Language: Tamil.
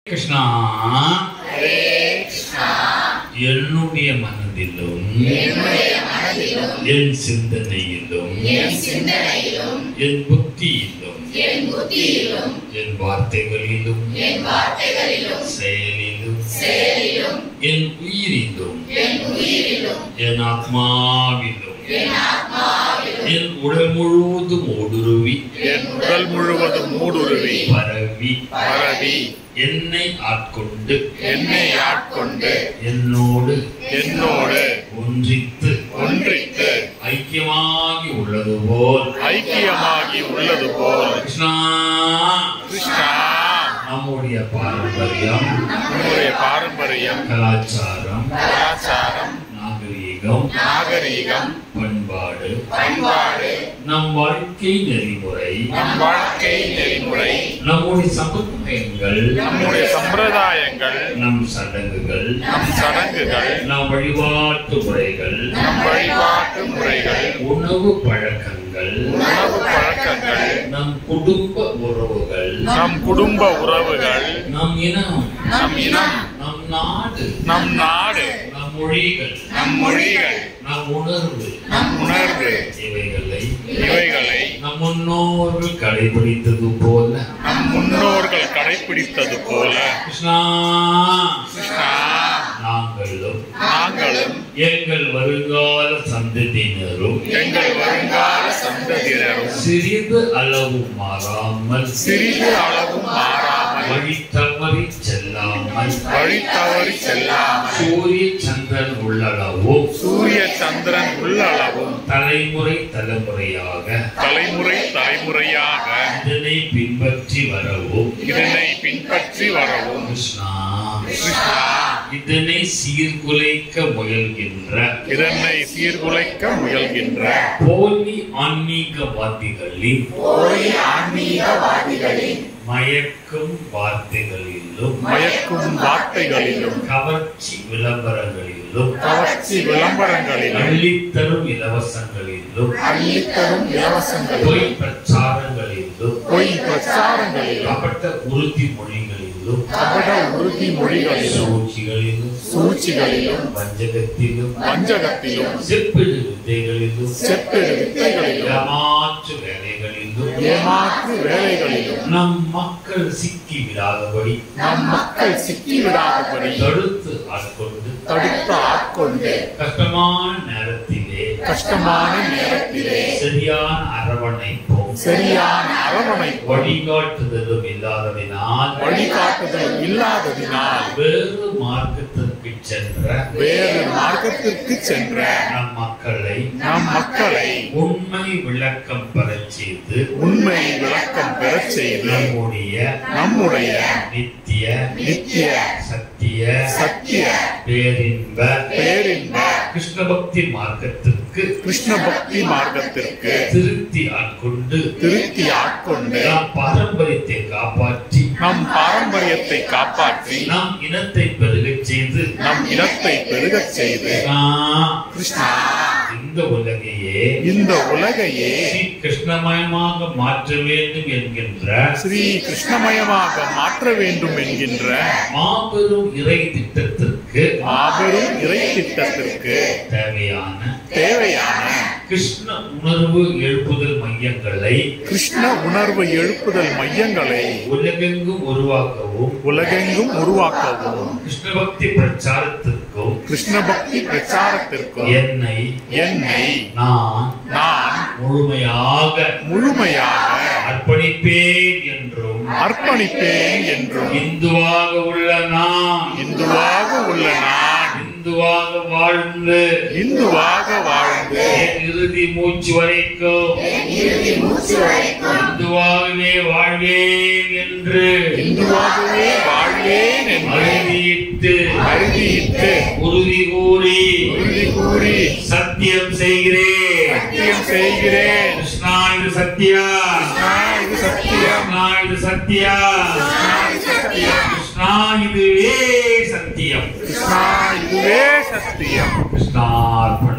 கிருஷ்ணா என்னுடைய மனதிலும் என் சிந்தனையிலும் என் புத்தியிலும் என் வார்த்தைகளிலும் செயலிலும் என் உயிரிலும் என் ஆத்மாவிலும் என் உடல் முழுவதும் ஊடுருவி என் உடல் முழுவதும் மூடுருவி பரவி பரவி என்னை ஆட்கொண்டு என்னை ஆட்கொண்டு என்னோடு என்னோடு ஒன்றித்து ஒன்றித்து ஐக்கியமாகி உள்ளது போல் ஐக்கியமாகி உள்ளது போல் கிருஷ்ணா கிருஷ்ணா நம்முடைய பாரம்பரியம் நம்முடைய பாரம்பரியம் கலாச்சாரம் கலாச்சாரம் நாகரீகம் நாகரீகம் பண்பாடு பண்பாடு நம் வாழ்க்கை நெறிமுறை நம் வாழ்க்கை நெறிமுறை நம்முடைய சம்பிரதாயங்கள் நம்முடைய சம்பிரதாயங்கள் நம் சடங்குகள் நம் சடங்குகள் நம் வழிபாட்டு முறைகள் நம் வழிபாட்டு முறைகள் உணவு பழக்கங்கள் உணவு பழக்கங்கள் நம் குடும்ப உறவுகள் நம் குடும்ப உறவுகள் நம் இனம் நம் இனம் நம் நாடு நம் நாடு நம் மொழிகள் நம் மொழிகள் நம் உணர்வு நம் உணர்வு இவைகளை இவைகளை நம் முன்னோர்கள் கடைபிடித்தது போல நம் முன்னோர்கள் கடைபிடித்தது போல கிருஷ்ணா கிருஷ்ணா நாங்களும் நாங்களும் எங்கள் வருங்கால சந்ததியினரும் எங்கள் வருங்கால சந்ததியினரும் சிறிது அளவு மாறாமல் சிறிது அளவும் மாறாமல் வழி தவறி செல்லாமல் வழி தவறி செல்லாமல் சூரிய சந்திரன் உள்ளளவும் சூரிய சந்திரன் உள்ளளவும் தலைமுறை தலைமுறையாக தலைமுறை தலைமுறையாக இதனை பின்பற்றி வரவும் இதனை பின்பற்றி வரவும் கிருஷ்ணா கிருஷ்ணா இதனை சீர்குலைக்க முயல்கின்ற இதனை சீர்குலைக்க முயல்கின்ற போலி ஆன்மீகவாதிகளின் போலி ஆன்மீகவாதிகளின் மயக்கும் வார்த்தைகளிலும் மயக்கும் வார்த்தைகளிலும் கவர்ச்சி விளம்பரங்களிலும் கவர்ச்சி விளம்பரங்களிலும் அள்ளித்தரும் இலவசங்களிலும் அள்ளித்தரும் இலவசங்களிலும் பொய் பிரச்சாரங்களிலும் பொய் பிரச்சாரங்களிலும் கபட்ட உறுதிமொழிகளிலும் கபட உறுதிமொழிகளிலும் சூழ்ச்சிகளிலும் சூழ்ச்சிகளிலும் வஞ்சகத்திலும் வஞ்சகத்திலும் செப்பிடு வித்தைகளிலும் செப்பிடு வித்தைகளிலும் ஏமாற்று வேலைகளிலும் ஏமாற்று வேலைகளிலும் நம் மக்கள் சிக்கி விடாதபடி நம் மக்கள் சிக்கி விடாதபடி தடுத்து ஆட்கொண்டு தடுத்து ஆட்கொண்டு கஷ்டமான நேரத்திலே கஷ்டமான நேரத்திலே சரியான அரவணைப்பும் சரியான அரவணைப்பு வழிகாட்டுதலும் இல்லாததினால் வழிகாட்டுதல் இல்லாததினால் வேறு மார்க்கத்திற்கு சென்ற வேறு மார்க்கத்திற்கு சென்ற நம் மக்களை நம் மக்களை உண்மை விளக்கம் பெறச் செய்து உண்மை விளக்கம் பெறச் செய்து நம்முடைய நம்முடைய நித்திய நித்திய சத்திய சத்திய பேரின்ப பேரின்ப கிருஷ்ண பக்தி மார்க்கத்திற்கு கிருஷ்ண பக்தி மார்க்கத்திற்கு திருத்தி ஆட்கொண்டு திருத்தி ஆட்கொண்டு நாம் பாரம்பரியத்தை காப்பாற்றி நம் பாரம்பரியத்தை காப்பாற்றி நம் இனத்தை பெருகச் செய்து நம் இனத்தை பெருகச் செய்து நான் கிருஷ்ணா இந்த உலகையே இந்த உலகையே ஸ்ரீ கிருஷ்ணமயமாக மாற்ற வேண்டும் என்கின்ற ஸ்ரீ கிருஷ்ணமயமாக மாற்ற வேண்டும் என்கின்ற மாபெரும் இறை திட்டத்திற்கு மாபெரும் இறை திட்டத்திற்கு தேவையான தேவையான கிருஷ்ண உணர்வு எழுப்புதல் மையங்களை கிருஷ்ண உணர்வு எழுப்புதல் மையங்களை உலகெங்கும் உருவாக்கவும் உலகெங்கும் உருவாக்கவும் கிருஷ்ண பக்தி பிரச்சாரத்திற்கும் கிருஷ்ண பக்தி பிரச்சாரத்திற்கும் என்னை என்னை நான் நான் முழுமையாக முழுமையாக அர்ப்பணிப்பேன் என்றும் அர்ப்பணிப்பேன் என்றும் இந்துவாக உள்ள நான் இந்துவாக உள்ள நான் இந்துவாக வாழ்ந்து இந்துவாக வாழ்ந்து என் இறுதி மூச்சு வரைக்கும் இந்துவாகவே வாழ்வேன் என்று இந்துவாகவே வாழ்வேன் என்று அறுதியிட்டு அறுதியிட்டு உறுதி கூறி உறுதி கூறி சத்தியம் செய்கிறேன் சத்தியம் செய்கிறேன் கிருஷ்ணா இது சத்யா கிருஷ்ணா, இது சத்தியம் கிருஷ்ணா இது சத்யா கிருஷ்ணா இதுவே சத்தியம் கிருஷ்ணா இதுவே சத்தியம் கிருஷ்ணார்ப்பணம்